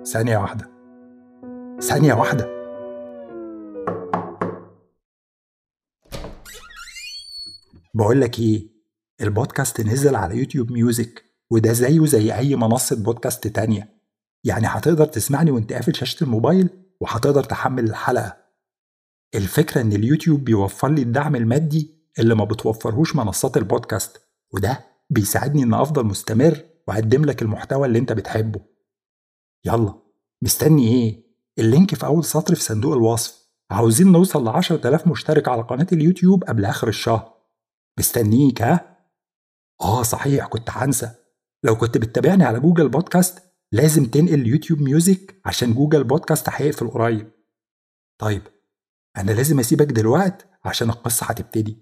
ثانية واحدة ثانية واحدة بقول لك ايه البودكاست نزل على يوتيوب ميوزك وده زيه زي اي منصة بودكاست تانية يعني هتقدر تسمعني وانت قافل شاشة الموبايل وهتقدر تحمل الحلقة الفكرة ان اليوتيوب بيوفر لي الدعم المادي اللي ما بتوفرهوش منصات البودكاست وده بيساعدني ان افضل مستمر واقدم لك المحتوى اللي انت بتحبه يلا مستني ايه اللينك في اول سطر في صندوق الوصف عاوزين نوصل ل 10000 مشترك على قناة اليوتيوب قبل اخر الشهر مستنيك ها اه صحيح كنت هنسى لو كنت بتتابعني على جوجل بودكاست لازم تنقل يوتيوب ميوزك عشان جوجل بودكاست هيقفل قريب طيب انا لازم اسيبك دلوقت عشان القصة هتبتدي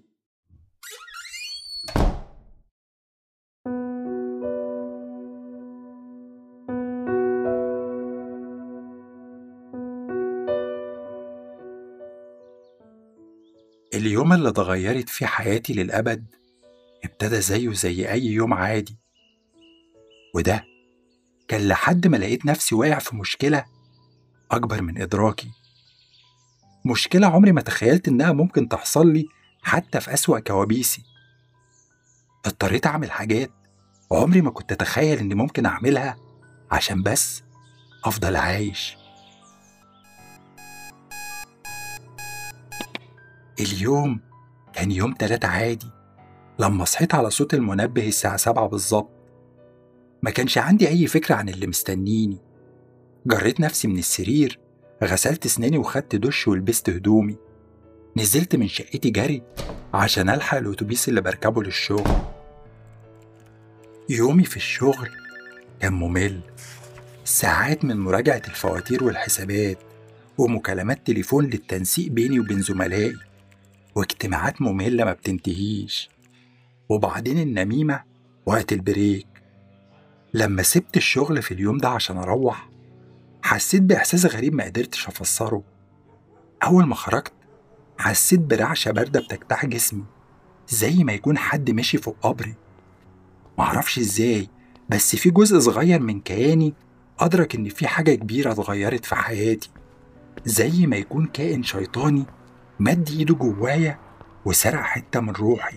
اليوم اللي اتغيرت فيه حياتي للأبد ابتدى زيه زي أي يوم عادي وده كان لحد ما لقيت نفسي واقع في مشكلة أكبر من إدراكي مشكلة عمري ما تخيلت إنها ممكن تحصل لي حتى في أسوأ كوابيسي اضطريت أعمل حاجات عمري ما كنت أتخيل إني ممكن أعملها عشان بس أفضل عايش اليوم كان يوم تلاتة عادي لما صحيت على صوت المنبه الساعة سبعة بالظبط ما كانش عندي أي فكرة عن اللي مستنيني جريت نفسي من السرير غسلت سناني وخدت دش ولبست هدومي نزلت من شقتي جري عشان ألحق الأتوبيس اللي بركبه للشغل يومي في الشغل كان ممل ساعات من مراجعة الفواتير والحسابات ومكالمات تليفون للتنسيق بيني وبين زملائي واجتماعات مملة ما بتنتهيش وبعدين النميمة وقت البريك لما سبت الشغل في اليوم ده عشان أروح حسيت بإحساس غريب ما قدرتش أفسره أول ما خرجت حسيت برعشة باردة بتجتاح جسمي زي ما يكون حد ماشي فوق قبري معرفش ازاي بس في جزء صغير من كياني أدرك إن في حاجة كبيرة اتغيرت في حياتي زي ما يكون كائن شيطاني مد إيده جوايا وسرق حتة من روحي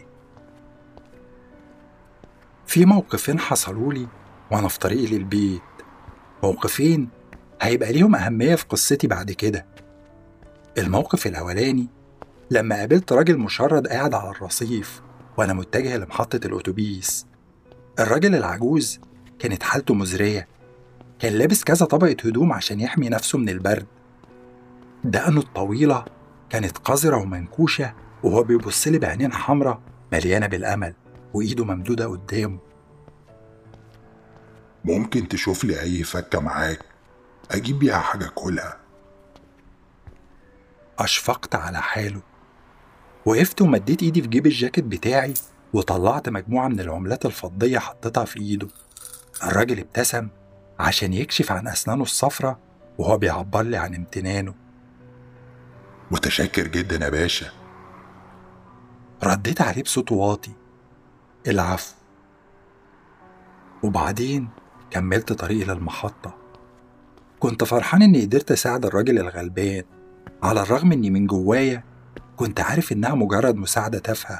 في موقفين حصلوا لي وأنا في طريقي للبيت موقفين هيبقى ليهم أهمية في قصتي بعد كده الموقف الأولاني لما قابلت راجل مشرد قاعد على الرصيف وأنا متجه لمحطة الأتوبيس الراجل العجوز كانت حالته مزرية كان لابس كذا طبقة هدوم عشان يحمي نفسه من البرد دقنه الطويلة كانت قذرة ومنكوشة وهو بيبص لي بعينين حمرة مليانة بالأمل وإيده ممدودة قدامه ممكن تشوف لي أي فكة معاك أجيب بيها حاجة كلها أشفقت على حاله وقفت ومديت إيدي في جيب الجاكيت بتاعي وطلعت مجموعة من العملات الفضية حطيتها في إيده الراجل ابتسم عشان يكشف عن أسنانه الصفرة وهو بيعبر لي عن امتنانه متشكر جدا يا باشا رديت عليه بصوت واطي العفو وبعدين كملت طريقي للمحطة كنت فرحان إني قدرت أساعد الراجل الغلبان على الرغم إني من جوايا كنت عارف إنها مجرد مساعدة تافهة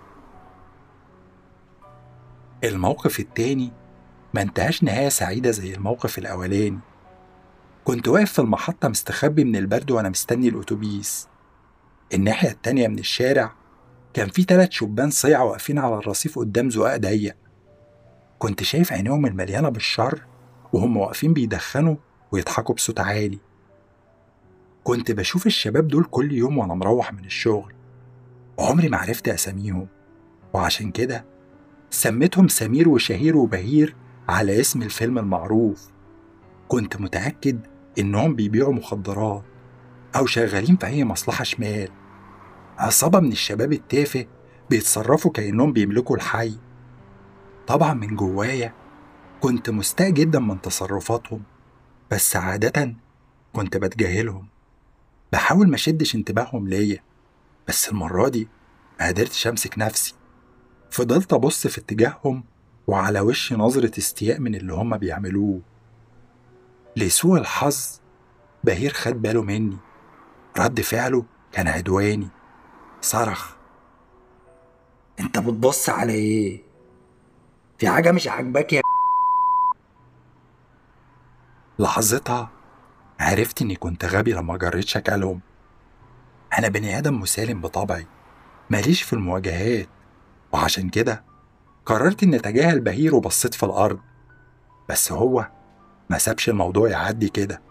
الموقف التاني ما انتهاش نهاية سعيدة زي الموقف الأولاني كنت واقف في المحطة مستخبي من البرد وأنا مستني الأتوبيس الناحية التانية من الشارع كان في تلات شبان صيع واقفين على الرصيف قدام زقاق ضيق كنت شايف عينيهم المليانة بالشر وهم واقفين بيدخنوا ويضحكوا بصوت عالي كنت بشوف الشباب دول كل يوم وأنا مروح من الشغل وعمري ما عرفت أساميهم وعشان كده سميتهم سمير وشهير وبهير على اسم الفيلم المعروف كنت متأكد إنهم بيبيعوا مخدرات أو شغالين في أي مصلحة شمال عصابة من الشباب التافه بيتصرفوا كأنهم بيملكوا الحي طبعا من جوايا كنت مستاء جدا من تصرفاتهم بس عادة كنت بتجاهلهم بحاول ما شدش انتباههم ليا بس المرة دي ما قدرتش أمسك نفسي فضلت أبص في اتجاههم وعلى وشي نظرة استياء من اللي هما بيعملوه لسوء الحظ بهير خد باله مني رد فعله كان عدواني صرخ انت بتبص على ايه في حاجة مش عاجباك يا لحظتها عرفت اني كنت غبي لما جريت شكلهم انا بني ادم مسالم بطبعي ماليش في المواجهات وعشان كده قررت اني اتجاهل بهير وبصيت في الارض بس هو ما سابش الموضوع يعدي كده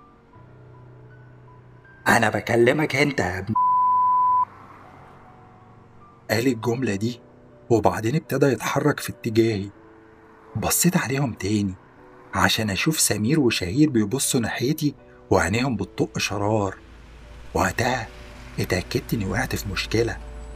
انا بكلمك انت يا ابني قال الجملة دي وبعدين ابتدى يتحرك في اتجاهي بصيت عليهم تاني عشان أشوف سمير وشهير بيبصوا ناحيتي وعينيهم بتطق شرار وقتها اتأكدت إني وقعت في مشكلة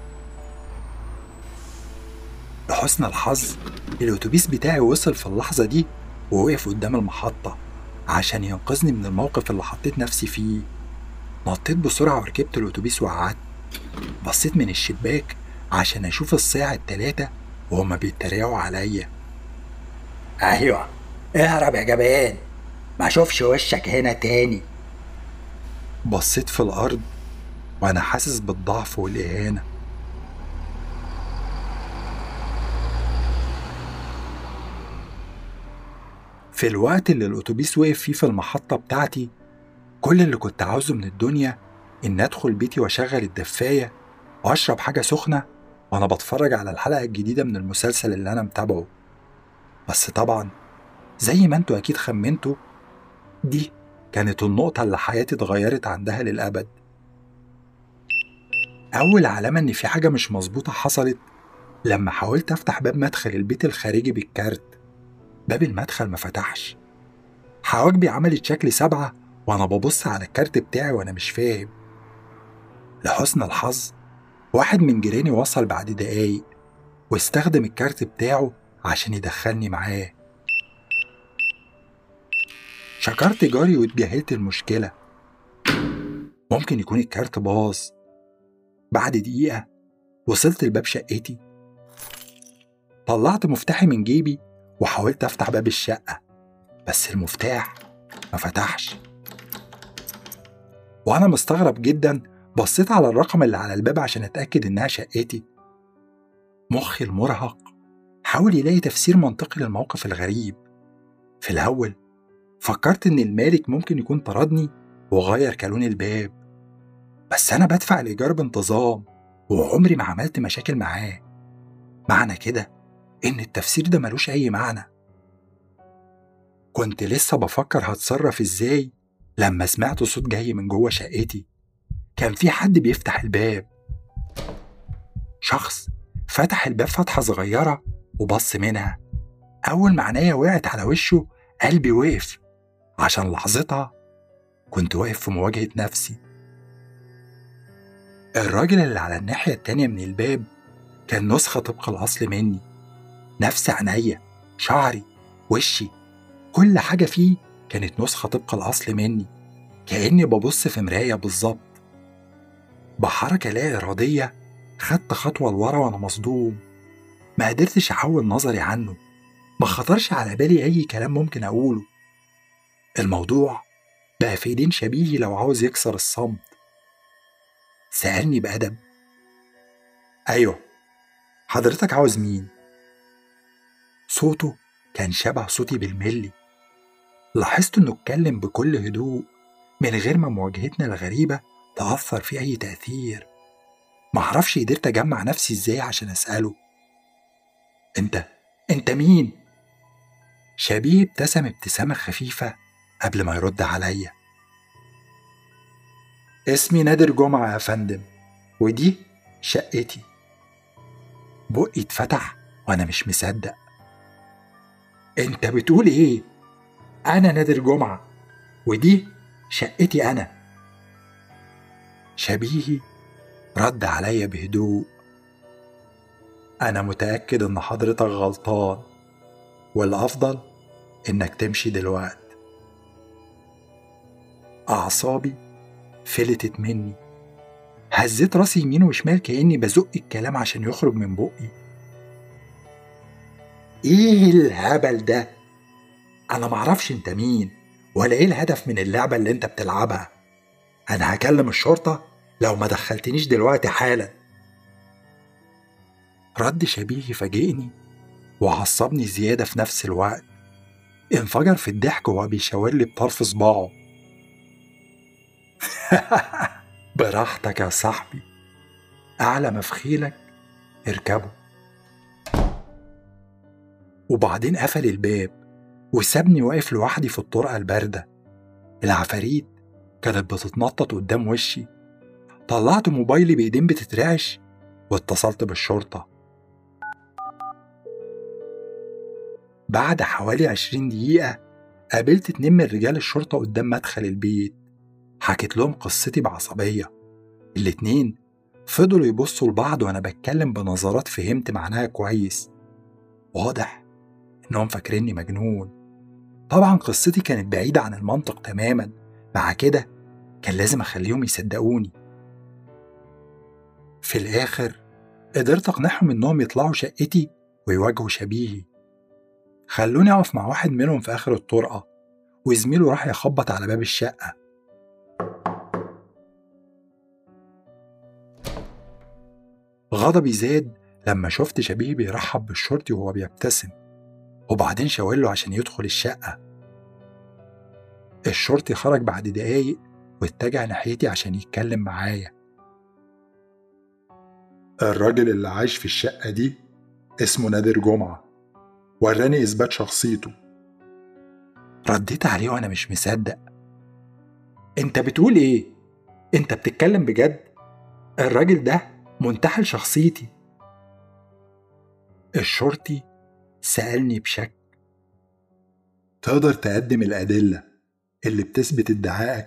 لحسن الحظ الأتوبيس بتاعي وصل في اللحظة دي ووقف قدام المحطة عشان ينقذني من الموقف اللي حطيت نفسي فيه نطيت بسرعة وركبت الأتوبيس وقعدت بصيت من الشباك عشان أشوف الصيع التلاتة وهما بيتريقوا عليا ايوه اهرب يا جبان ما اشوفش وشك هنا تاني بصيت في الأرض وأنا حاسس بالضعف والإهانة في الوقت اللي الأتوبيس وقف فيه في المحطة بتاعتي كل اللي كنت عاوزه من الدنيا إن أدخل بيتي وأشغل الدفاية وأشرب حاجة سخنة وأنا بتفرج على الحلقة الجديدة من المسلسل اللي أنا متابعه بس طبعا زي ما انتوا أكيد خمنتوا دي كانت النقطة اللي حياتي اتغيرت عندها للأبد أول علامة إن في حاجة مش مظبوطة حصلت لما حاولت أفتح باب مدخل البيت الخارجي بالكارت باب المدخل ما فتحش حواجبي عملت شكل سبعة وأنا ببص على الكارت بتاعي وأنا مش فاهم لحسن الحظ واحد من جيراني وصل بعد دقايق واستخدم الكارت بتاعه عشان يدخلني معاه شكرت جاري واتجاهلت المشكلة ممكن يكون الكارت باظ بعد دقيقة وصلت لباب شقتي طلعت مفتاحي من جيبي وحاولت أفتح باب الشقة بس المفتاح ما فتحش وأنا مستغرب جدا بصيت على الرقم اللي على الباب عشان أتأكد إنها شقتي مخي المرهق حاول يلاقي تفسير منطقي للموقف الغريب في الأول فكرت إن المالك ممكن يكون طردني وغير كالون الباب بس أنا بدفع الإيجار بانتظام وعمري ما عملت مشاكل معاه معنى كده إن التفسير ده ملوش أي معنى كنت لسه بفكر هتصرف إزاي لما سمعت صوت جاي من جوه شقتي كان في حد بيفتح الباب شخص فتح الباب فتحة صغيرة وبص منها أول ما عينيا وقعت على وشه قلبي وقف عشان لحظتها كنت واقف في مواجهة نفسي الراجل اللي على الناحية التانية من الباب كان نسخة طبق الأصل مني نفس عينيا شعري وشي كل حاجة فيه كانت نسخة طبق الأصل مني كأني ببص في مراية بالظبط بحركة لا إرادية خدت خطوة لورا وأنا مصدوم ما قدرتش أحول نظري عنه ما خطرش على بالي أي كلام ممكن أقوله الموضوع بقى في ايدين شبيهي لو عاوز يكسر الصمت سألني بأدب أيوه حضرتك عاوز مين؟ صوته كان شبه صوتي بالملي لاحظت إنه اتكلم بكل هدوء من غير ما مواجهتنا الغريبة تأثر في أي تأثير معرفش قدرت أجمع نفسي إزاي عشان أسأله أنت أنت مين؟ شبيه ابتسم ابتسامة خفيفة قبل ما يرد عليا اسمي نادر جمعة يا فندم ودي شقتي بقي اتفتح وانا مش مصدق انت بتقول ايه انا نادر جمعة ودي شقتي انا شبيهي رد عليا بهدوء انا متاكد ان حضرتك غلطان والافضل انك تمشي دلوقتي اعصابي فلتت مني هزيت راسي يمين وشمال كاني بزق الكلام عشان يخرج من بقي ايه الهبل ده انا معرفش انت مين ولا ايه الهدف من اللعبة اللي انت بتلعبها انا هكلم الشرطة لو ما دخلتنيش دلوقتي حالا رد شبيهي فاجئني وعصبني زيادة في نفس الوقت انفجر في الضحك وهو بيشاور لي بطرف صباعه براحتك يا صاحبي أعلى مفخيلك اركبه وبعدين قفل الباب وسابني واقف لوحدي في الطرقة الباردة العفاريت كانت بتتنطط قدام وشي طلعت موبايلي بإيدين بتترعش واتصلت بالشرطة بعد حوالي عشرين دقيقة قابلت اتنين من رجال الشرطة قدام مدخل البيت حكيت لهم قصتي بعصبية الاتنين فضلوا يبصوا لبعض وأنا بتكلم بنظرات فهمت معناها كويس واضح إنهم فاكريني مجنون طبعا قصتي كانت بعيدة عن المنطق تماما مع كده كان لازم أخليهم يصدقوني في الآخر قدرت أقنعهم إنهم يطلعوا شقتي ويواجهوا شبيهي خلوني أقف مع واحد منهم في آخر الطرقة وزميله راح يخبط على باب الشقة غضبي زاد لما شفت شبيه بيرحب بالشرطي وهو بيبتسم وبعدين شاور له عشان يدخل الشقة الشرطي خرج بعد دقايق واتجه ناحيتي عشان يتكلم معايا الراجل اللي عايش في الشقة دي اسمه نادر جمعة وراني إثبات شخصيته رديت عليه وأنا مش مصدق أنت بتقول إيه؟ أنت بتتكلم بجد؟ الراجل ده منتحل شخصيتي الشرطي سألني بشك تقدر تقدم الأدلة اللي بتثبت ادعائك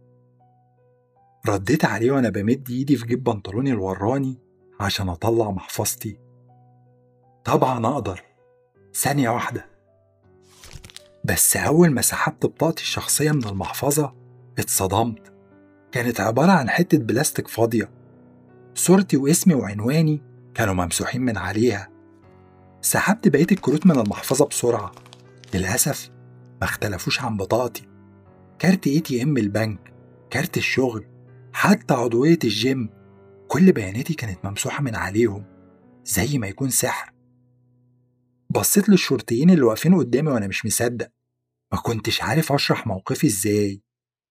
رديت عليه وأنا بمد إيدي في جيب بنطلوني الوراني عشان أطلع محفظتي طبعا أقدر ثانية واحدة بس أول ما سحبت بطاقتي الشخصية من المحفظة اتصدمت كانت عبارة عن حتة بلاستيك فاضية صورتي واسمي وعنواني كانوا ممسوحين من عليها سحبت بقية الكروت من المحفظة بسرعة للأسف ما اختلفوش عن بطاقتي كارت اي تي ام البنك كارت الشغل حتى عضوية الجيم كل بياناتي كانت ممسوحة من عليهم زي ما يكون سحر بصيت للشرطيين اللي واقفين قدامي وانا مش مصدق ما كنتش عارف اشرح موقفي ازاي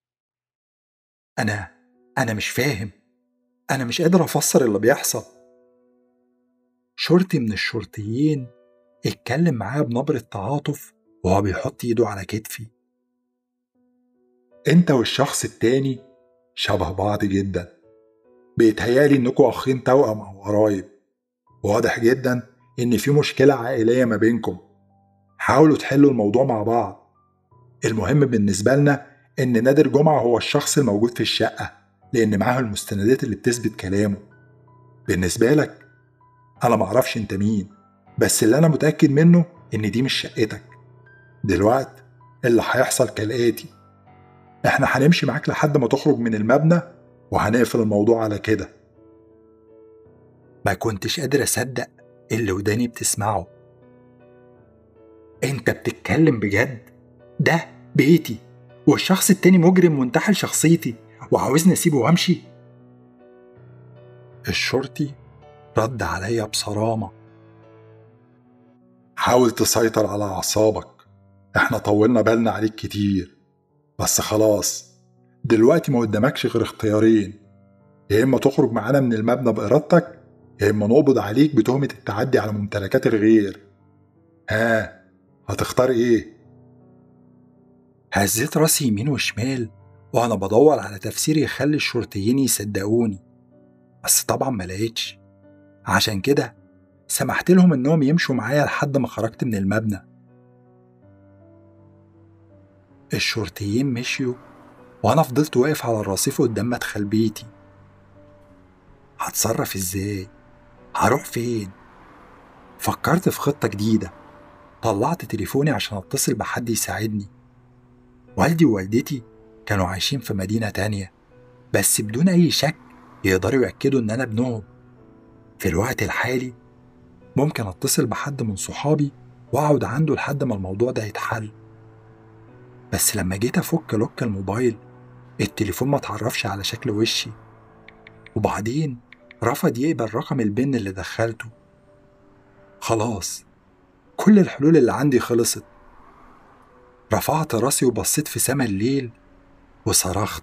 انا انا مش فاهم انا مش قادر افسر اللي بيحصل شرطي من الشرطيين اتكلم معايا بنبرة تعاطف وهو بيحط ايده على كتفي انت والشخص التاني شبه بعض جدا بيتهيألي انكوا اخين توأم او قرايب واضح جدا ان في مشكلة عائلية ما بينكم حاولوا تحلوا الموضوع مع بعض المهم بالنسبة لنا ان نادر جمعة هو الشخص الموجود في الشقة لان معاه المستندات اللي بتثبت كلامه بالنسبة لك انا معرفش انت مين بس اللي انا متأكد منه ان دي مش شقتك دلوقت اللي هيحصل كالآتي احنا هنمشي معاك لحد ما تخرج من المبنى وهنقفل الموضوع على كده ما كنتش قادر اصدق اللي وداني بتسمعه انت بتتكلم بجد ده بيتي والشخص التاني مجرم منتحل شخصيتي وعاوزني اسيبه وامشي الشرطي رد عليا بصرامه حاول تسيطر على أعصابك احنا طولنا بالنا عليك كتير بس خلاص دلوقتي ما قدامكش غير اختيارين يا إما تخرج معانا من المبنى بإرادتك يا إما نقبض عليك بتهمة التعدي على ممتلكات الغير ها هتختار إيه؟ هزيت راسي يمين وشمال وأنا بدور على تفسير يخلي الشرطيين يصدقوني بس طبعا ما لقيتش عشان كده سمحت لهم إنهم يمشوا معايا لحد ما خرجت من المبنى الشرطيين مشيوا وأنا فضلت واقف على الرصيف قدام مدخل بيتي هتصرف ازاي؟ هروح فين؟ فكرت في خطة جديدة طلعت تليفوني عشان اتصل بحد يساعدني والدي ووالدتي كانوا عايشين في مدينة تانية بس بدون أي شك يقدروا يأكدوا إن أنا ابنهم في الوقت الحالي ممكن أتصل بحد من صحابي وأقعد عنده لحد ما الموضوع ده يتحل بس لما جيت أفك لوك الموبايل التليفون ما تعرفش على شكل وشي وبعدين رفض يقبل رقم البن اللي دخلته خلاص كل الحلول اللي عندي خلصت رفعت راسي وبصيت في سما الليل وصرخت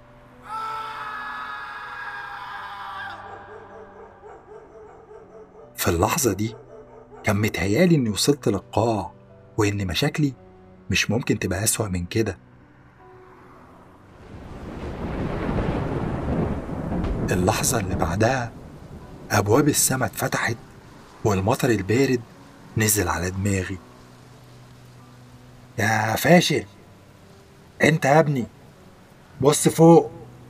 في اللحظة دي كان متهيالي إني وصلت للقاع وإن مشاكلي مش ممكن تبقى أسوأ من كده اللحظة اللي بعدها أبواب السما اتفتحت والمطر البارد نزل على دماغي يا فاشل انت يا ابني بص فوق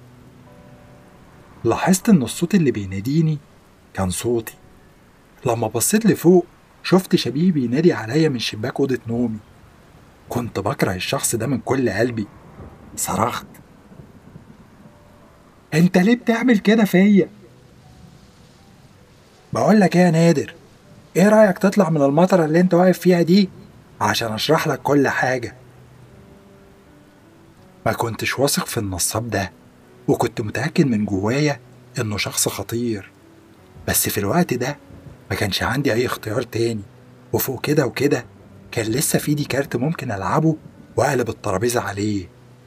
لاحظت إن الصوت اللي بيناديني كان صوتي لما بصيت لفوق شفت شبيه بينادي عليا من شباك أوضة نومي كنت بكره الشخص ده من كل قلبي صرخت انت ليه بتعمل كده فيا بقول لك ايه يا نادر ايه رايك تطلع من المطره اللي انت واقف فيها دي عشان اشرح لك كل حاجه ما كنتش واثق في النصاب ده وكنت متأكد من جوايا إنه شخص خطير بس في الوقت ده ما كانش عندي أي اختيار تاني وفوق كده وكده كان لسه في ايدي كارت ممكن ألعبه وأقلب الترابيزة عليه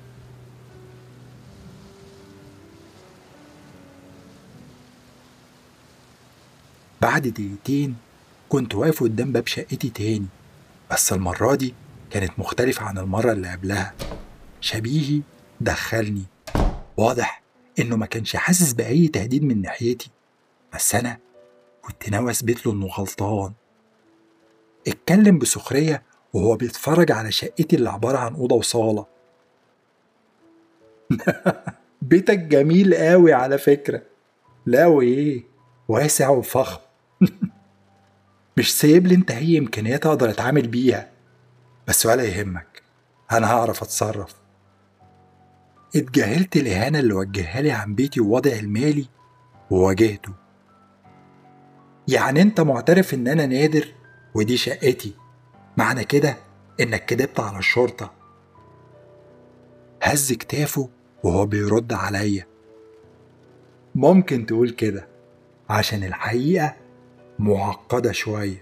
بعد دقيقتين كنت واقف قدام باب شقتي تاني بس المرة دي كانت مختلفة عن المرة اللي قبلها شبيهي دخلني واضح إنه ما كانش حاسس بأي تهديد من ناحيتي بس أنا كنت ناوي أثبت له إنه غلطان اتكلم بسخرية وهو بيتفرج على شقتي اللي عبارة عن أوضة وصالة بيتك جميل قوي على فكرة لا وإيه واسع وفخم مش سايب لي انت اي امكانيات اقدر اتعامل بيها بس ولا يهمك انا هعرف اتصرف اتجاهلت الاهانه اللي وجهها لي عن بيتي ووضعي المالي وواجهته يعني انت معترف ان انا نادر ودي شقتي معنى كده انك كدبت على الشرطه هز كتافه وهو بيرد عليا ممكن تقول كده عشان الحقيقه معقدة شوية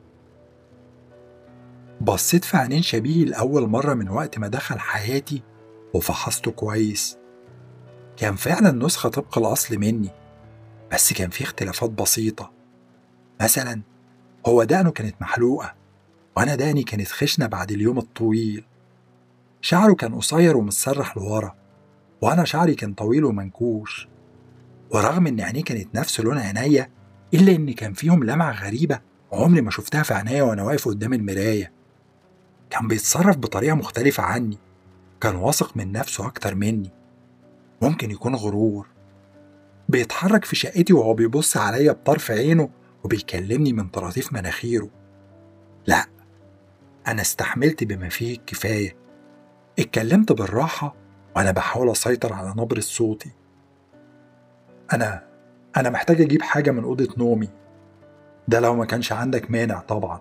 بصيت في عينين شبيه لأول مرة من وقت ما دخل حياتي وفحصته كويس كان فعلا نسخة طبق الأصل مني بس كان فيه اختلافات بسيطة مثلا هو دقنه كانت محلوقة وأنا دقني كانت خشنة بعد اليوم الطويل شعره كان قصير ومتسرح لورا وأنا شعري كان طويل ومنكوش ورغم إن عينيه كانت نفس لون عينيا إلا إن كان فيهم لمعة غريبة عمري ما شفتها في عينيا وأنا واقف قدام المراية كان بيتصرف بطريقة مختلفة عني كان واثق من نفسه أكتر مني ممكن يكون غرور بيتحرك في شقتي وهو بيبص عليا بطرف عينه وبيكلمني من طراطيف مناخيره لا أنا استحملت بما فيه الكفاية اتكلمت بالراحة وأنا بحاول أسيطر على نبرة صوتي أنا أنا محتاج أجيب حاجة من أوضة نومي ده لو ما كانش عندك مانع طبعا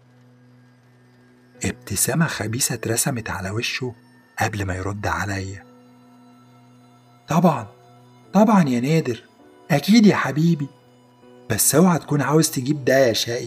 ابتسامة خبيثة اترسمت على وشه قبل ما يرد عليا طبعا طبعا يا نادر أكيد يا حبيبي بس اوعى تكون عاوز تجيب ده يا شقي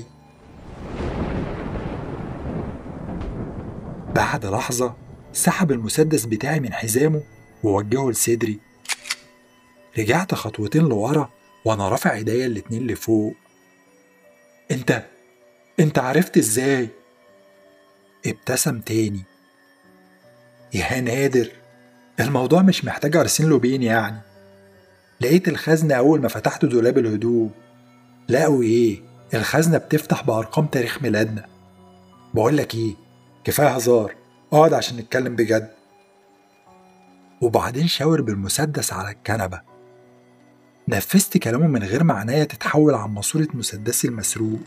بعد لحظة سحب المسدس بتاعي من حزامه ووجهه لصدري رجعت خطوتين لورا وانا رافع ايديا الاتنين لفوق انت انت عرفت ازاي ابتسم تاني يا نادر الموضوع مش محتاج ارسين له بين يعني لقيت الخزنة أول ما فتحت دولاب الهدوم لقوا إيه الخزنة بتفتح بأرقام تاريخ ميلادنا بقول لك إيه كفاية هزار اقعد عشان نتكلم بجد وبعدين شاور بالمسدس على الكنبة نفذت كلامه من غير ما عينيا تتحول عن ماسورة مسدسي المسروق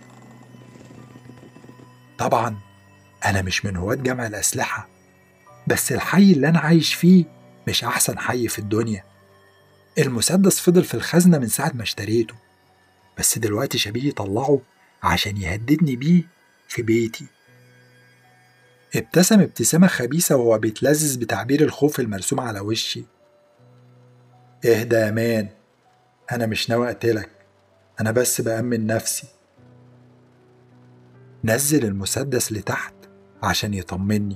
طبعا أنا مش من هواة جمع الأسلحة بس الحي اللي أنا عايش فيه مش أحسن حي في الدنيا المسدس فضل في الخزنة من ساعة ما اشتريته بس دلوقتي شبيه يطلعه عشان يهددني بيه في بيتي ابتسم ابتسامة خبيثة وهو بيتلذذ بتعبير الخوف المرسوم على وشي اهدى يا مان أنا مش ناوي أقتلك أنا بس بأمن نفسي نزل المسدس لتحت عشان يطمني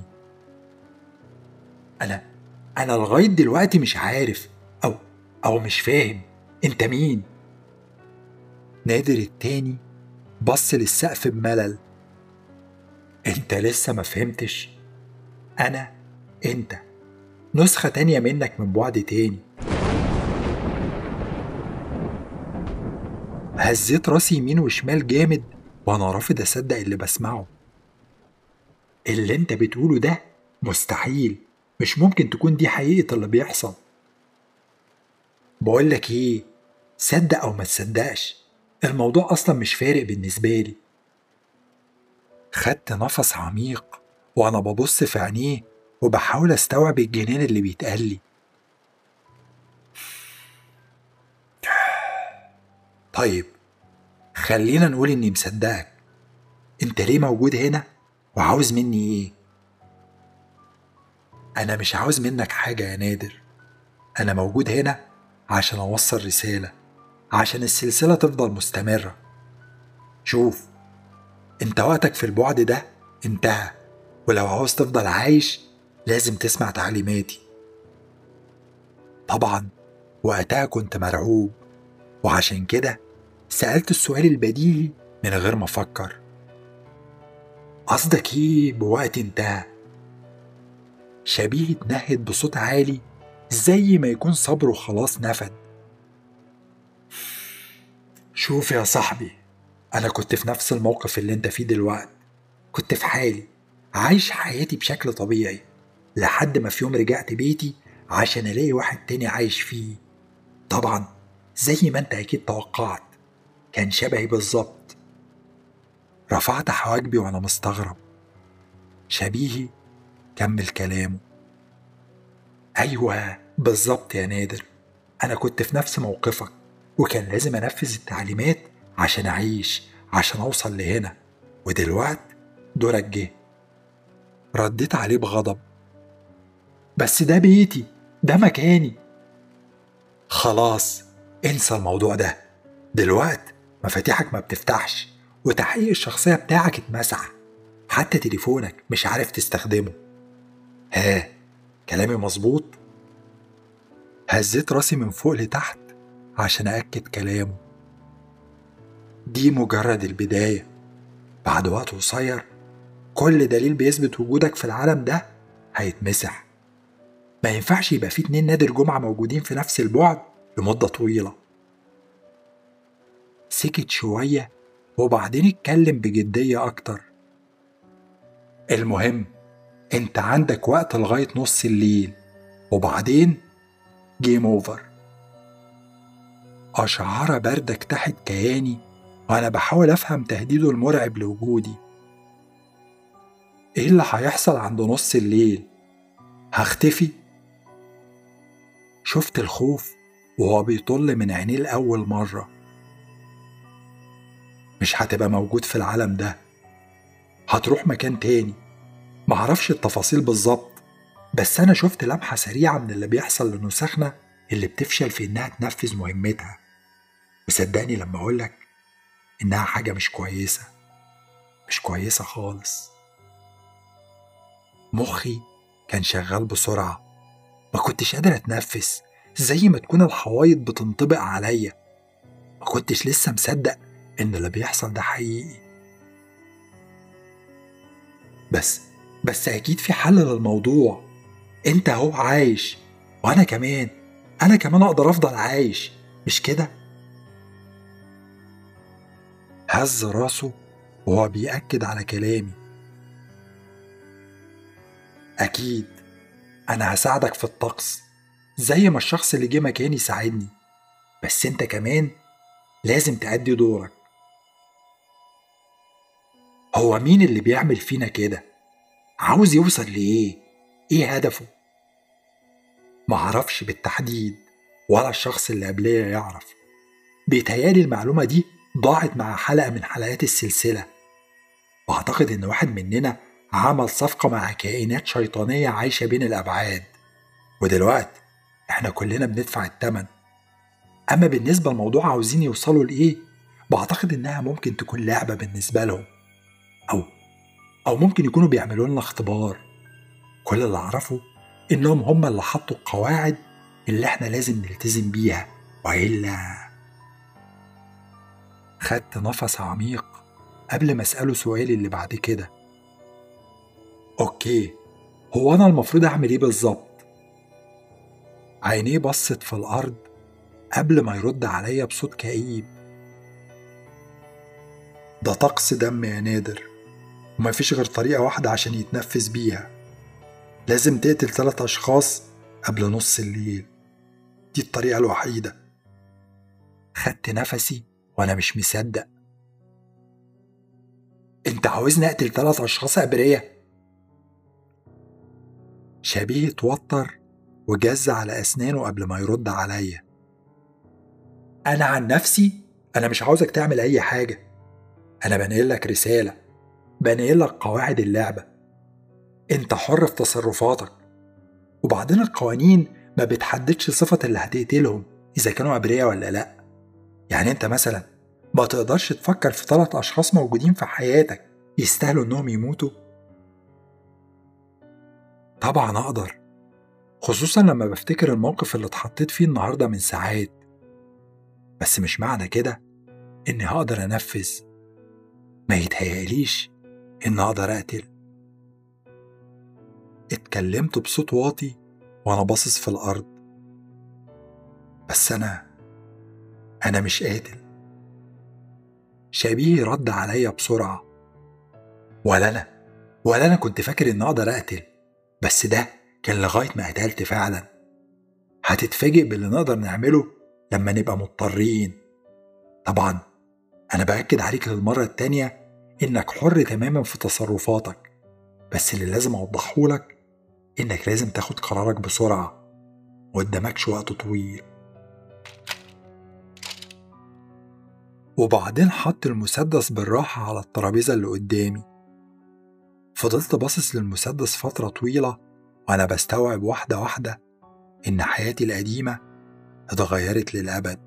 أنا أنا لغاية دلوقتي مش عارف أو أو مش فاهم أنت مين؟ نادر التاني بص للسقف بملل أنت لسه ما فهمتش أنا أنت نسخة تانية منك من بعد تاني هزيت راسي يمين وشمال جامد وأنا رافض أصدق اللي بسمعه اللي أنت بتقوله ده مستحيل مش ممكن تكون دي حقيقة اللي بيحصل بقولك ايه صدق او ما تصدقش الموضوع اصلا مش فارق بالنسبة لي خدت نفس عميق وانا ببص في عينيه وبحاول استوعب الجنان اللي بيتقال لي طيب خلينا نقول اني مصدقك انت ليه موجود هنا وعاوز مني ايه انا مش عاوز منك حاجه يا نادر انا موجود هنا عشان اوصل رساله عشان السلسله تفضل مستمره شوف انت وقتك في البعد ده انتهى ولو عاوز تفضل عايش لازم تسمع تعليماتي طبعا وقتها كنت مرعوب وعشان كده سألت السؤال البديهي من غير ما أفكر قصدك إيه بوقت انتهى؟ شبيه اتنهد بصوت عالي زي ما يكون صبره خلاص نفد شوف يا صاحبي أنا كنت في نفس الموقف اللي أنت فيه دلوقتي كنت في حالي عايش حياتي بشكل طبيعي لحد ما في يوم رجعت بيتي عشان ألاقي واحد تاني عايش فيه طبعا زي ما أنت أكيد توقعت كان شبهي بالظبط رفعت حواجبي وأنا مستغرب شبيهي كمل كلامه أيوة بالظبط يا نادر أنا كنت في نفس موقفك وكان لازم أنفذ التعليمات عشان أعيش عشان أوصل لهنا ودلوقت دورك جه رديت عليه بغضب بس ده بيتي ده مكاني خلاص انسى الموضوع ده دلوقت مفاتيحك ما بتفتحش وتحقيق الشخصية بتاعك اتمسح حتى تليفونك مش عارف تستخدمه ها كلامي مظبوط هزيت راسي من فوق لتحت عشان أأكد كلامه دي مجرد البداية بعد وقت قصير كل دليل بيثبت وجودك في العالم ده هيتمسح ما ينفعش يبقى في اتنين نادر جمعة موجودين في نفس البعد لمدة طويلة سكت شوية وبعدين اتكلم بجدية أكتر المهم انت عندك وقت لغاية نص الليل وبعدين جيم اوفر أشعار باردة اجتاحت كياني وأنا بحاول أفهم تهديده المرعب لوجودي إيه اللي هيحصل عند نص الليل؟ هختفي؟ شفت الخوف وهو بيطل من عينيه لأول مرة مش هتبقى موجود في العالم ده هتروح مكان تاني معرفش التفاصيل بالظبط بس أنا شفت لمحة سريعة من اللي بيحصل لنسخنا اللي بتفشل في إنها تنفذ مهمتها وصدقني لما أقولك إنها حاجة مش كويسة مش كويسة خالص مخي كان شغال بسرعة ما كنتش قادر أتنفس زي ما تكون الحوايط بتنطبق عليا ما كنتش لسه مصدق إن اللي بيحصل ده حقيقي بس بس أكيد في حل للموضوع أنت أهو عايش وأنا كمان أنا كمان أقدر أفضل عايش مش كده؟ هز راسه وهو بيأكد على كلامي أكيد أنا هساعدك في الطقس زي ما الشخص اللي جه مكاني ساعدني بس أنت كمان لازم تأدي دورك هو مين اللي بيعمل فينا كده؟ عاوز يوصل لإيه؟ إيه هدفه؟ معرفش بالتحديد ولا الشخص اللي قبليه يعرف بيتهيالي المعلومة دي ضاعت مع حلقة من حلقات السلسلة وأعتقد إن واحد مننا عمل صفقة مع كائنات شيطانية عايشة بين الأبعاد ودلوقتي احنا كلنا بندفع التمن أما بالنسبة لموضوع عاوزين يوصلوا لإيه بعتقد إنها ممكن تكون لعبة بالنسبة لهم أو أو ممكن يكونوا بيعملوا لنا اختبار كل اللي أعرفه إنهم هم اللي حطوا القواعد اللي إحنا لازم نلتزم بيها وإلا خدت نفس عميق قبل ما أسأله سؤالي اللي بعد كده أوكي هو أنا المفروض أعمل إيه بالظبط؟ عينيه بصت في الأرض قبل ما يرد عليا بصوت كئيب ده طقس دم يا نادر ومفيش غير طريقة واحدة عشان يتنفذ بيها لازم تقتل ثلاث أشخاص قبل نص الليل دي الطريقة الوحيدة خدت نفسي وأنا مش مصدق أنت عاوزني أقتل ثلاث أشخاص أبرياء شبيه اتوتر وجز على أسنانه قبل ما يرد عليا أنا عن نفسي أنا مش عاوزك تعمل أي حاجة أنا بنقل لك رسالة بنقل لك قواعد اللعبة أنت حر في تصرفاتك وبعدين القوانين ما بتحددش صفة اللي هتقتلهم إذا كانوا أبرياء ولا لأ يعني أنت مثلا ما تقدرش تفكر في ثلاث أشخاص موجودين في حياتك يستاهلوا إنهم يموتوا طبعا أقدر خصوصا لما بفتكر الموقف اللي اتحطيت فيه النهاردة من ساعات بس مش معنى كده إني هقدر أنفذ ما يتهيأليش إن أقدر أقتل اتكلمت بصوت واطي وأنا باصص في الأرض بس أنا أنا مش قاتل شبيه رد عليا بسرعة ولا أنا ولا أنا كنت فاكر إن أقدر أقتل بس ده كان لغاية ما قتلت فعلا هتتفاجئ باللي نقدر نعمله لما نبقى مضطرين طبعا أنا بأكد عليك للمرة التانية إنك حر تماما في تصرفاتك بس اللي لازم أوضحهولك إنك لازم تاخد قرارك بسرعة وقدامكش وقت طويل وبعدين حط المسدس بالراحة على الترابيزة اللي قدامي فضلت باصص للمسدس فترة طويلة وأنا بستوعب واحدة واحدة إن حياتي القديمة اتغيرت للأبد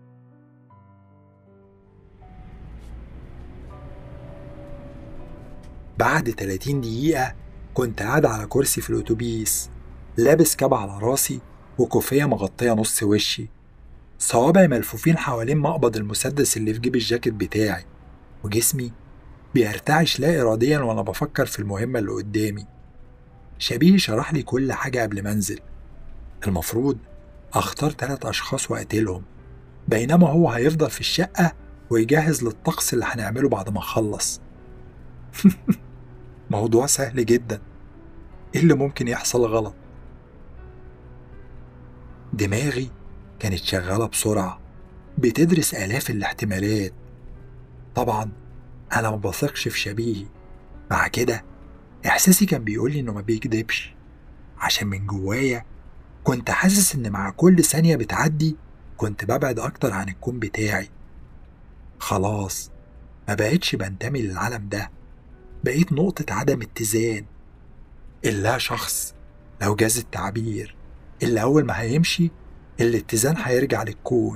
بعد 30 دقيقة كنت قاعد على كرسي في الأتوبيس لابس كاب على راسي وكوفية مغطية نص وشي صوابعي ملفوفين حوالين مقبض المسدس اللي في جيب الجاكيت بتاعي وجسمي بيرتعش لا إراديا وأنا بفكر في المهمة اللي قدامي شبيه شرح لي كل حاجة قبل ما أنزل المفروض أختار تلات أشخاص وأقتلهم بينما هو هيفضل في الشقة ويجهز للطقس اللي هنعمله بعد ما أخلص موضوع سهل جدا إيه اللي ممكن يحصل غلط دماغي كانت شغالة بسرعة بتدرس آلاف الاحتمالات طبعا أنا ما بثقش في شبيهي مع كده إحساسي كان بيقولي إنه ما بيكدبش عشان من جوايا كنت حاسس إن مع كل ثانية بتعدي كنت ببعد أكتر عن الكون بتاعي خلاص ما بقتش بنتمي للعالم ده بقيت نقطة عدم اتزان إلا شخص لو جاز التعبير اللي أول ما هيمشي الاتزان هيرجع للكون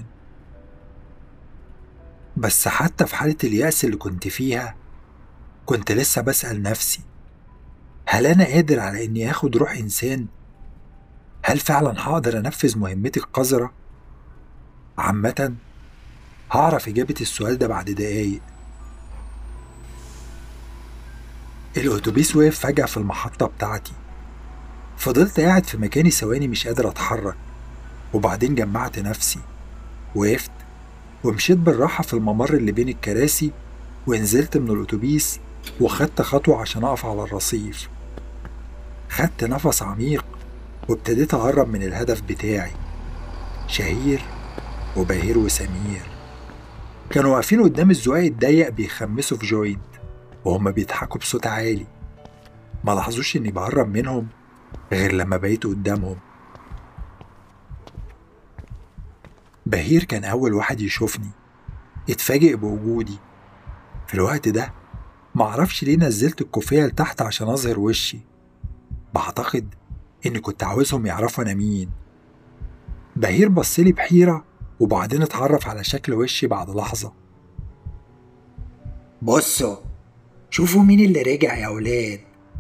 بس حتى في حالة اليأس اللي كنت فيها كنت لسه بسأل نفسي هل أنا قادر على إني آخد روح إنسان؟ هل فعلا هقدر أنفذ مهمتي القذرة؟ عامة هعرف إجابة السؤال ده بعد دقايق الأتوبيس وقف فجأة في المحطة بتاعتي فضلت قاعد في مكاني ثواني مش قادر أتحرك وبعدين جمعت نفسي وقفت ومشيت بالراحة في الممر اللي بين الكراسي ونزلت من الأتوبيس وخدت خطوة عشان أقف على الرصيف خدت نفس عميق وابتديت أقرب من الهدف بتاعي شهير وبهير وسمير كانوا واقفين قدام الزقاق الضيق بيخمسوا في جوينت وهما بيضحكوا بصوت عالي ما لاحظوش إني بقرب منهم غير لما بقيت قدامهم بهير كان أول واحد يشوفني اتفاجئ بوجودي في الوقت ده معرفش ليه نزلت الكوفية لتحت عشان أظهر وشي بعتقد إني كنت عاوزهم يعرفوا أنا مين بهير بصلي بحيرة وبعدين اتعرف على شكل وشي بعد لحظة بصوا شوفوا مين اللي رجع يا ولاد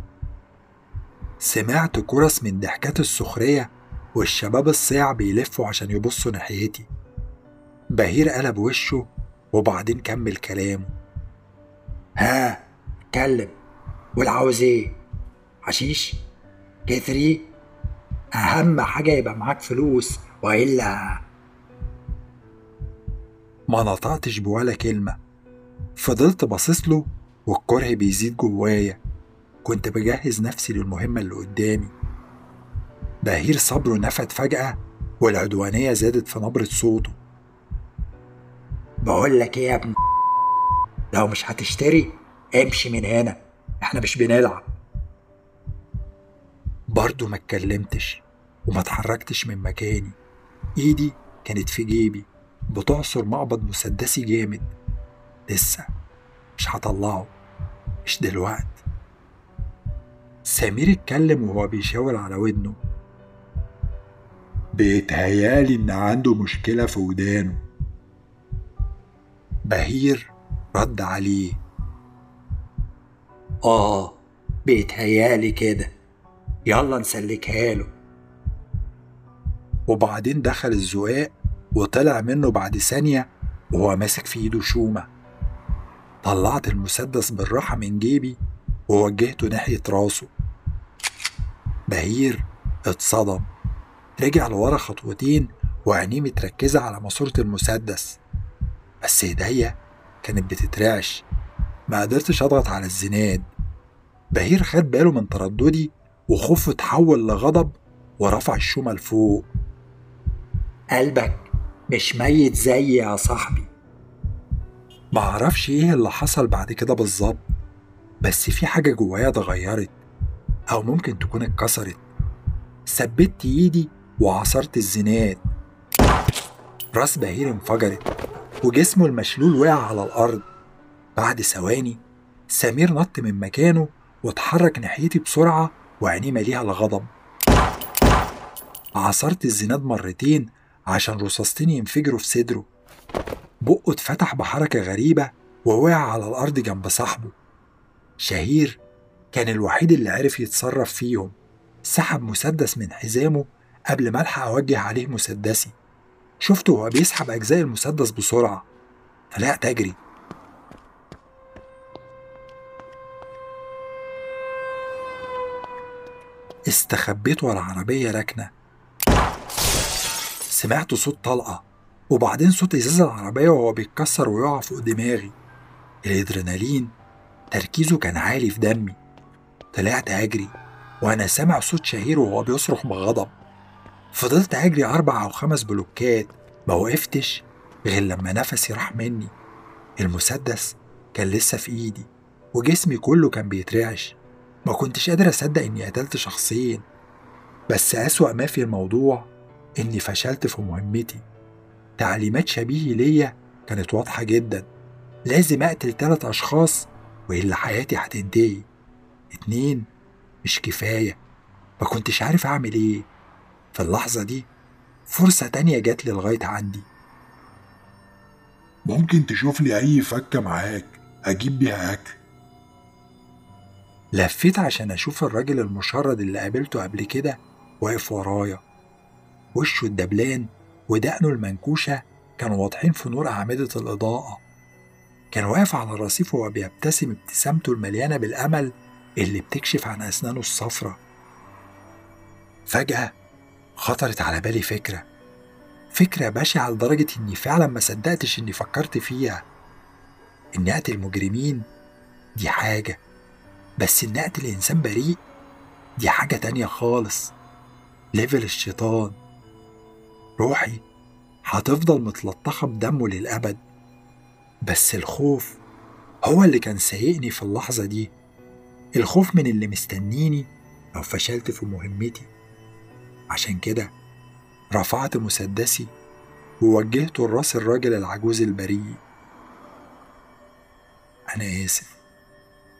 سمعت كرس من ضحكات السخرية والشباب الصيع بيلفوا عشان يبصوا ناحيتي بهير قلب وشه وبعدين كمل كلامه ها اتكلم والعاوز ايه حشيش كتري اهم حاجه يبقى معاك فلوس والا ما نطقتش بولا كلمة فضلت باصص له والكره بيزيد جوايا كنت بجهز نفسي للمهمة اللي قدامي بهير صبره نفد فجأة والعدوانية زادت في نبرة صوته بقول لك ايه يا ابن لو مش هتشتري امشي من هنا احنا مش بنلعب برضه ما اتكلمتش وما اتحركتش من مكاني ايدي كانت في جيبي بتعصر مقبض مسدسي جامد لسه مش هطلعه مش دلوقت سمير اتكلم وهو بيشاور على ودنه بيتهيالي إن عنده مشكلة في ودانه بهير رد عليه اه بيتهيالي كده يلا نسلكها له وبعدين دخل الزقاق وطلع منه بعد ثانية وهو ماسك في ايده شومة طلعت المسدس بالراحة من جيبي ووجهته ناحية راسه بهير اتصدم رجع لورا خطوتين وعينيه متركزة على ماسورة المسدس بس ايديا كانت بتترعش ما قدرتش اضغط على الزناد بهير خد باله من ترددي وخوفه اتحول لغضب ورفع الشومة لفوق قلبك مش ميت زي يا صاحبي معرفش ايه اللي حصل بعد كده بالظبط بس في حاجة جوايا اتغيرت أو ممكن تكون اتكسرت ثبت ايدي وعصرت الزناد راس بهير انفجرت وجسمه المشلول وقع على الأرض بعد ثواني سمير نط من مكانه واتحرك ناحيتي بسرعة وعينيه مليها الغضب عصرت الزناد مرتين عشان رصاصتين ينفجروا في صدره بقه اتفتح بحركة غريبة ووقع على الأرض جنب صاحبه شهير كان الوحيد اللي عرف يتصرف فيهم سحب مسدس من حزامه قبل ما الحق أوجه عليه مسدسي شفته وهو بيسحب أجزاء المسدس بسرعة طلعت أجري استخبيت ورا عربية راكنة سمعت صوت طلقة وبعدين صوت إزاز العربية وهو بيتكسر ويقع فوق دماغي الإدرينالين تركيزه كان عالي في دمي طلعت أجري وأنا سامع صوت شهير وهو بيصرخ بغضب فضلت أجري أربع أو خمس بلوكات ما وقفتش غير لما نفسي راح مني المسدس كان لسه في إيدي وجسمي كله كان بيترعش ما كنتش قادر أصدق إني قتلت شخصين بس أسوأ ما في الموضوع إني فشلت في مهمتي تعليمات شبيه ليا كانت واضحة جدا لازم أقتل تلات أشخاص وإلا حياتي هتنتهي اتنين مش كفاية ما كنتش عارف أعمل إيه في اللحظة دي فرصة تانية جات لي لغاية عندي ممكن تشوف لي أي فكة معاك أجيب بيها أكل لفيت عشان أشوف الراجل المشرد اللي قابلته قبل كده واقف ورايا وشه الدبلان ودقنه المنكوشة كانوا واضحين في نور أعمدة الإضاءة كان واقف على الرصيف وهو بيبتسم ابتسامته المليانة بالأمل اللي بتكشف عن أسنانه الصفرة فجأة خطرت على بالي فكرة فكرة بشعة لدرجة إني فعلا ما صدقتش إني فكرت فيها إني أقتل مجرمين دي حاجة بس إني أقتل إنسان بريء دي حاجة تانية خالص ليفل الشيطان روحي هتفضل متلطخة بدمه للأبد بس الخوف هو اللي كان سايقني في اللحظة دي الخوف من اللي مستنيني لو فشلت في مهمتي عشان كده رفعت مسدسي ووجهته لراس الراجل العجوز البريء أنا آسف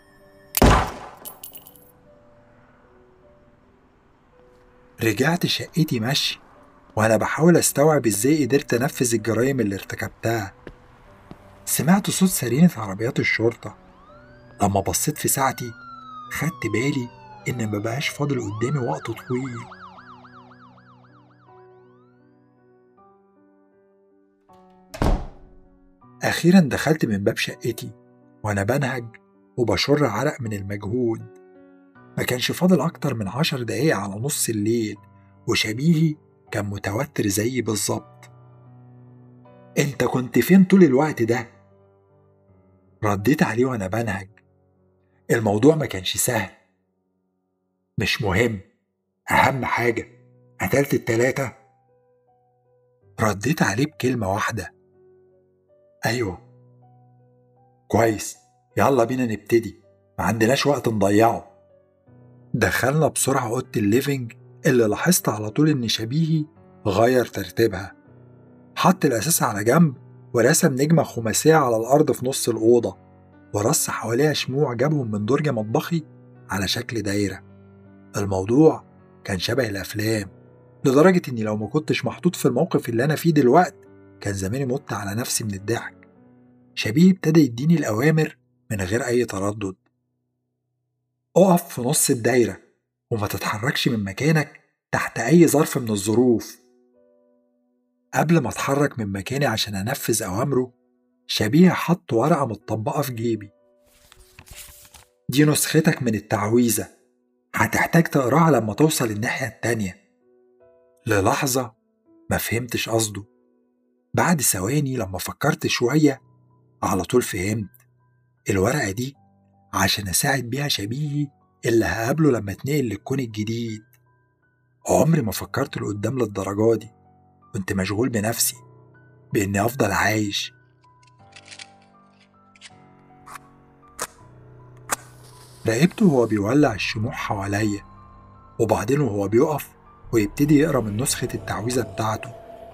رجعت شقتي مشي وأنا بحاول أستوعب إزاي قدرت أنفذ الجرايم اللي ارتكبتها سمعت صوت سرينة عربيات الشرطة لما بصيت في ساعتي خدت بالي إن مبقاش فاضل قدامي وقت طويل أخيرا دخلت من باب شقتي وأنا بنهج وبشر عرق من المجهود ما كانش فاضل أكتر من عشر دقايق على نص الليل وشبيهي كان متوتر زيي بالظبط انت كنت فين طول الوقت ده رديت عليه وانا بنهج الموضوع ما كانش سهل مش مهم اهم حاجه قتلت التلاته رديت عليه بكلمه واحده ايوه كويس يلا بينا نبتدي ما عندناش وقت نضيعه دخلنا بسرعه اوضه الليفينج اللي لاحظت على طول ان شبيهي غير ترتيبها حط الاساس على جنب ورسم نجمه خماسيه على الارض في نص الاوضه ورص حواليها شموع جابهم من درج مطبخي على شكل دايره الموضوع كان شبه الافلام لدرجه اني لو ما كنتش محطوط في الموقف اللي انا فيه دلوقت كان زماني مت على نفسي من الضحك شبيه ابتدى يديني الاوامر من غير اي تردد اقف في نص الدايره وما تتحركش من مكانك تحت أي ظرف من الظروف قبل ما أتحرك من مكاني عشان أنفذ أوامره شبيه حط ورقة متطبقة في جيبي دي نسختك من التعويذة هتحتاج تقراها لما توصل الناحية التانية للحظة ما فهمتش قصده بعد ثواني لما فكرت شوية على طول فهمت الورقة دي عشان أساعد بيها شبيهي اللي هقابله لما اتنقل للكون الجديد عمري ما فكرت لقدام للدرجة دي كنت مشغول بنفسي بإني أفضل عايش راقبته وهو بيولع الشموع حواليا وبعدين وهو بيقف ويبتدي يقرا من نسخة التعويذة بتاعته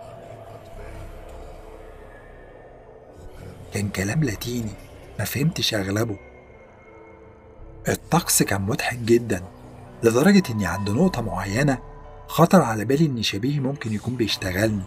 كان كلام لاتيني ما فهمتش أغلبه الطقس كان مضحك جدا لدرجة إني عند نقطة معينة خطر على بالي إن شبيه ممكن يكون بيشتغلني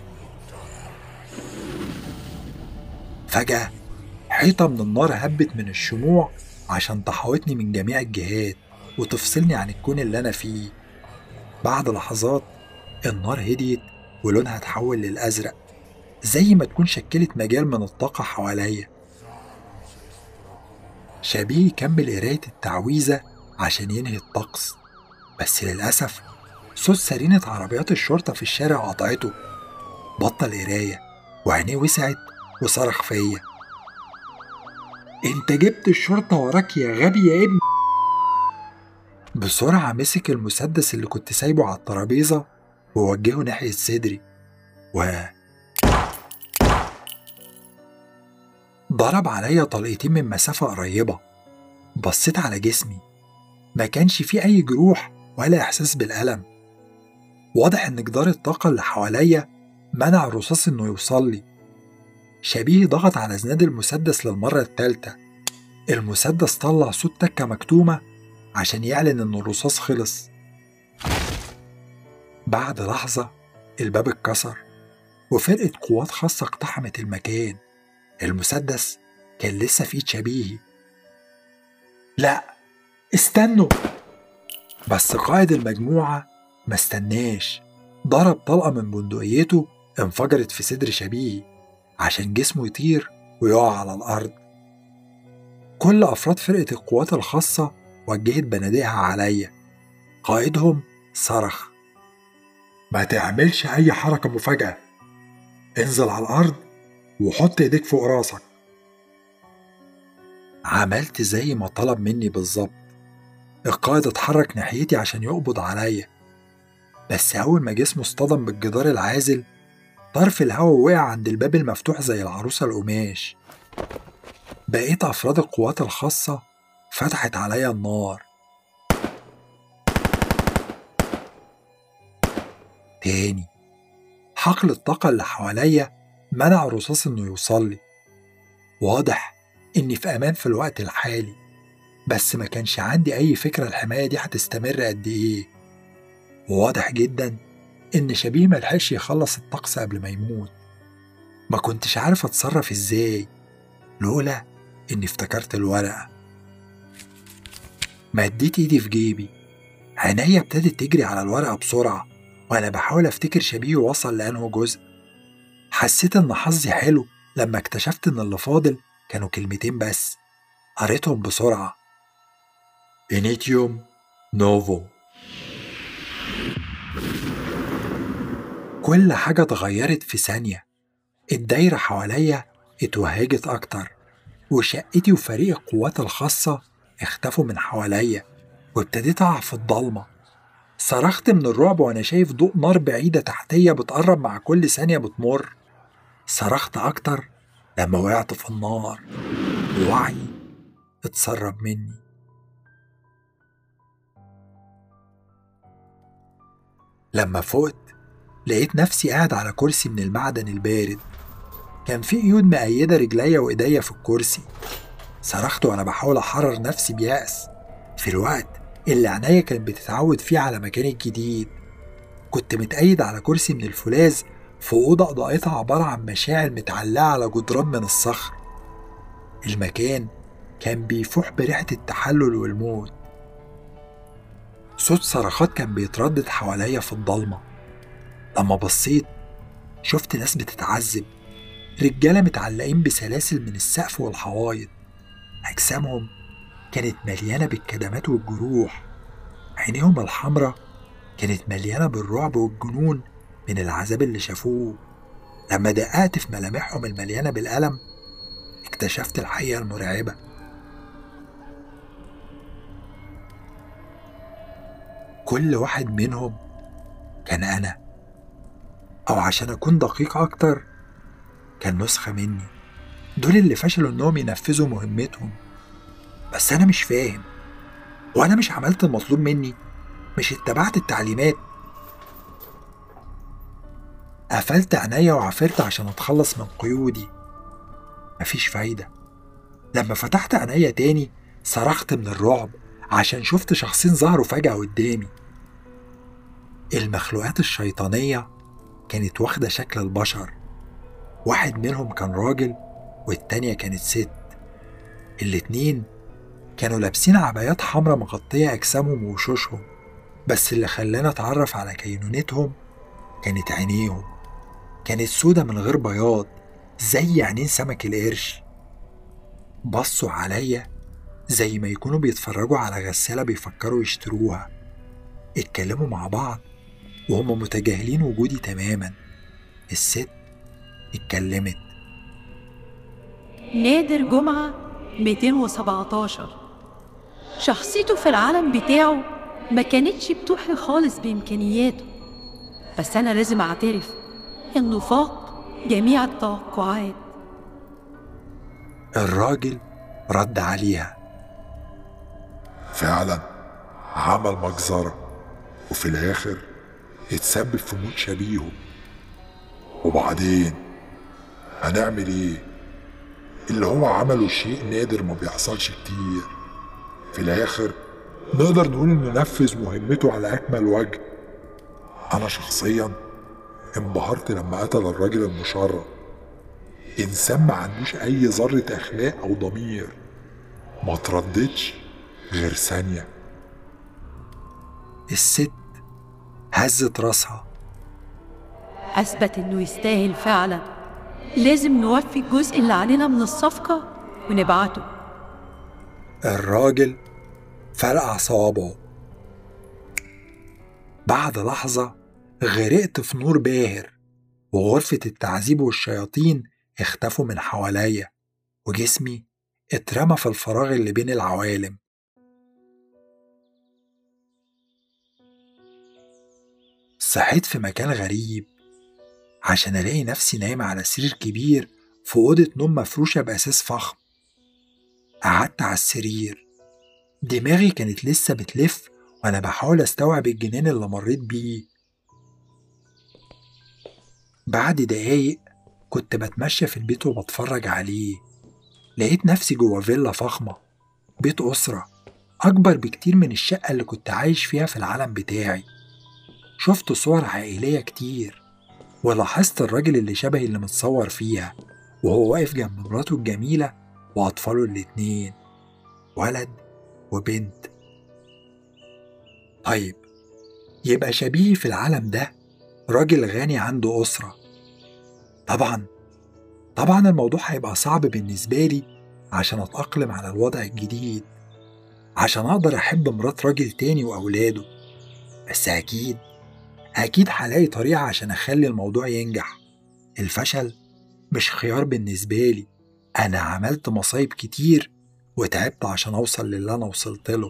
فجأة حيطة من النار هبت من الشموع عشان تحاوطني من جميع الجهات وتفصلني عن الكون اللي أنا فيه بعد لحظات النار هديت ولونها اتحول للأزرق زي ما تكون شكلت مجال من الطاقة حواليا شبيه كمل قراية التعويذة عشان ينهي الطقس بس للأسف صوت سرينة عربيات الشرطة في الشارع قطعته بطل قراية وعينيه وسعت وصرخ فيا انت جبت الشرطة وراك يا غبي يا ابني بسرعة مسك المسدس اللي كنت سايبه على الترابيزة ووجهه ناحية صدري و ضرب عليا طلقتين من مسافة قريبة بصيت على جسمي ما كانش فيه أي جروح ولا إحساس بالألم واضح إن جدار الطاقة اللي حواليا منع الرصاص إنه يوصل لي شبيه ضغط على زناد المسدس للمرة التالتة المسدس طلع صوت تكة مكتومة عشان يعلن إن الرصاص خلص بعد لحظة الباب اتكسر وفرقة قوات خاصة اقتحمت المكان المسدس كان لسه في ايد شبيهي لا استنوا بس قائد المجموعة ما استناش ضرب طلقة من بندقيته انفجرت في صدر شبيهي عشان جسمه يطير ويقع على الأرض كل أفراد فرقة القوات الخاصة وجهت بنادقها عليا قائدهم صرخ ما تعملش أي حركة مفاجأة انزل على الأرض وحط ايديك فوق راسك عملت زي ما طلب مني بالظبط القائد اتحرك ناحيتي عشان يقبض عليا بس أول ما جسمه اصطدم بالجدار العازل طرف الهواء وقع عند الباب المفتوح زي العروسة القماش بقيت أفراد القوات الخاصة فتحت عليا النار تاني حقل الطاقة اللي حواليا منع الرصاص إنه يوصل لي واضح إني في أمان في الوقت الحالي بس ما كانش عندي أي فكرة الحماية دي هتستمر قد إيه وواضح جدا إن شبيه ملحقش يخلص الطقس قبل ما يموت ما كنتش عارف أتصرف إزاي لولا إني افتكرت الورقة مديت إيدي في جيبي عينيا ابتدت تجري على الورقة بسرعة وأنا بحاول أفتكر شبيه وصل لأنه جزء حسيت إن حظي حلو لما اكتشفت إن اللي فاضل كانوا كلمتين بس قريتهم بسرعة إنيتيوم نوفو كل حاجة اتغيرت في ثانية الدايرة حواليا اتوهجت أكتر وشقتي وفريق القوات الخاصة اختفوا من حواليا وابتديت أقع في الضلمة صرخت من الرعب وأنا شايف ضوء نار بعيدة تحتيا بتقرب مع كل ثانية بتمر صرخت أكتر لما وقعت في النار ووعي اتسرب مني لما فقت لقيت نفسي قاعد على كرسي من المعدن البارد كان في قيود مقيدة رجليا وإيديا في الكرسي صرخت وأنا بحاول أحرر نفسي بيأس في الوقت اللي عينيا كانت بتتعود فيه على مكاني الجديد كنت متأيد على كرسي من الفولاذ في أوضة إضاءتها عبارة عن مشاعل متعلقة على جدران من الصخر المكان كان بيفوح بريحة التحلل والموت صوت صرخات كان بيتردد حواليا في الضلمة لما بصيت شفت ناس بتتعذب رجالة متعلقين بسلاسل من السقف والحوايط أجسامهم كانت مليانة بالكدمات والجروح عينيهم الحمراء كانت مليانة بالرعب والجنون من العذاب اللي شافوه لما دققت في ملامحهم المليانة بالألم اكتشفت الحقيقة المرعبة كل واحد منهم كان أنا أو عشان أكون دقيق أكتر كان نسخة مني دول اللي فشلوا إنهم ينفذوا مهمتهم بس أنا مش فاهم وأنا مش عملت المطلوب مني مش اتبعت التعليمات قفلت عينيا وعافرت عشان أتخلص من قيودي مفيش فايدة لما فتحت عينيا تاني صرخت من الرعب عشان شفت شخصين ظهروا فجأة قدامي المخلوقات الشيطانية كانت واخدة شكل البشر واحد منهم كان راجل والتانية كانت ست الاتنين كانوا لابسين عبايات حمراء مغطية أجسامهم ووشوشهم بس اللي خلاني أتعرف على كينونتهم كانت عينيهم كانت سودة من غير بياض زي عينين سمك القرش بصوا عليا زي ما يكونوا بيتفرجوا على غسالة بيفكروا يشتروها اتكلموا مع بعض وهم متجاهلين وجودي تماما الست اتكلمت نادر جمعة 217 شخصيته في العالم بتاعه ما كانتش بتوحي خالص بإمكانياته بس أنا لازم أعترف إنه فاق جميع التوقعات الراجل رد عليها فعلا عمل مجزرة وفي الآخر اتسبب في موت شبيهه وبعدين هنعمل ايه اللي هو عمله شيء نادر ما بيحصلش كتير في الآخر نقدر نقول إنه نفذ مهمته على أكمل وجه أنا شخصيا انبهرت لما قتل الراجل المشرد إنسان ما عندوش أي ذرة أخلاق أو ضمير ما ترددش غير ثانية الست هزت راسها أثبت إنه يستاهل فعلا لازم نوفي الجزء اللي علينا من الصفقة ونبعته الراجل فرقع صوابعه بعد لحظة غرقت في نور باهر وغرفة التعذيب والشياطين اختفوا من حواليا وجسمي اترمى في الفراغ اللي بين العوالم صحيت في مكان غريب عشان ألاقي نفسي نايم على سرير كبير في أوضة نوم مفروشة بأساس فخم قعدت على السرير دماغي كانت لسه بتلف وأنا بحاول أستوعب الجنان اللي مريت بيه بعد دقايق كنت بتمشى في البيت وبتفرج عليه لقيت نفسي جوا فيلا فخمة بيت أسرة أكبر بكتير من الشقة اللي كنت عايش فيها في العالم بتاعي شفت صور عائلية كتير ولاحظت الراجل اللي شبه اللي متصور فيها وهو واقف جنب مراته الجميلة وأطفاله الاتنين ولد وبنت طيب يبقى شبيه في العالم ده راجل غني عنده أسرة طبعا طبعا الموضوع هيبقى صعب بالنسبة لي عشان أتأقلم على الوضع الجديد عشان أقدر أحب مرات راجل تاني وأولاده بس أكيد أكيد هلاقي طريقة عشان أخلي الموضوع ينجح الفشل مش خيار بالنسبة لي أنا عملت مصايب كتير وتعبت عشان أوصل للي أنا وصلت له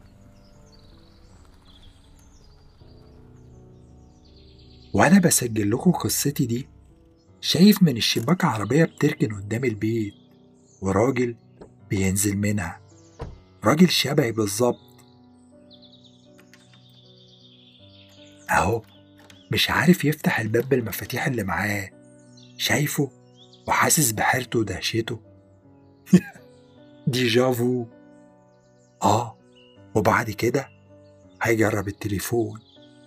وأنا بسجل لكم قصتي دي شايف من الشباك عربية بتركن قدام البيت وراجل بينزل منها راجل شبهي بالظبط أهو مش عارف يفتح الباب بالمفاتيح اللي معاه شايفه وحاسس بحيرته ودهشته ديجافو آه وبعد كده هيجرب التليفون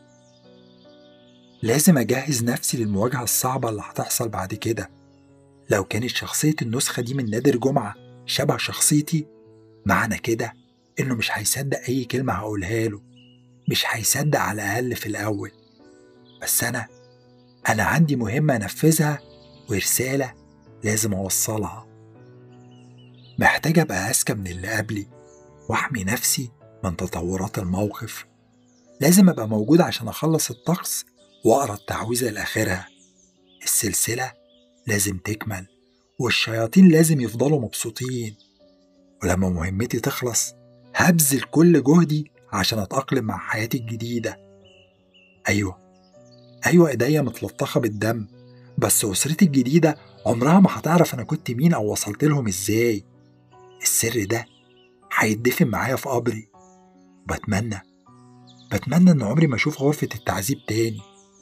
لازم أجهز نفسي للمواجهة الصعبة اللي هتحصل بعد كده لو كانت شخصية النسخة دي من نادر جمعة شبه شخصيتي معنى كده إنه مش هيصدق أي كلمة هقولها له مش هيصدق على الأقل في الأول بس أنا أنا عندي مهمة أنفذها ورسالة لازم أوصلها محتاج أبقى أذكى من اللي قبلي وأحمي نفسي من تطورات الموقف لازم أبقى موجود عشان أخلص الطقس وأقرأ التعويذة لآخرها السلسلة لازم تكمل والشياطين لازم يفضلوا مبسوطين ولما مهمتي تخلص هبذل كل جهدي عشان أتأقلم مع حياتي الجديدة أيوة أيوة إيديا متلطخة بالدم بس أسرتي الجديدة عمرها ما هتعرف أنا كنت مين أو وصلت لهم إزاي السر ده هيتدفن معايا في قبري بتمنى بتمنى إن عمري ما أشوف غرفة التعذيب تاني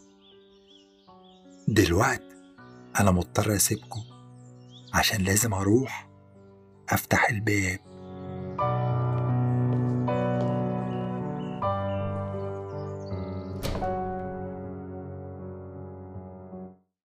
دلوقت أنا مضطر أسيبكم عشان لازم أروح أفتح الباب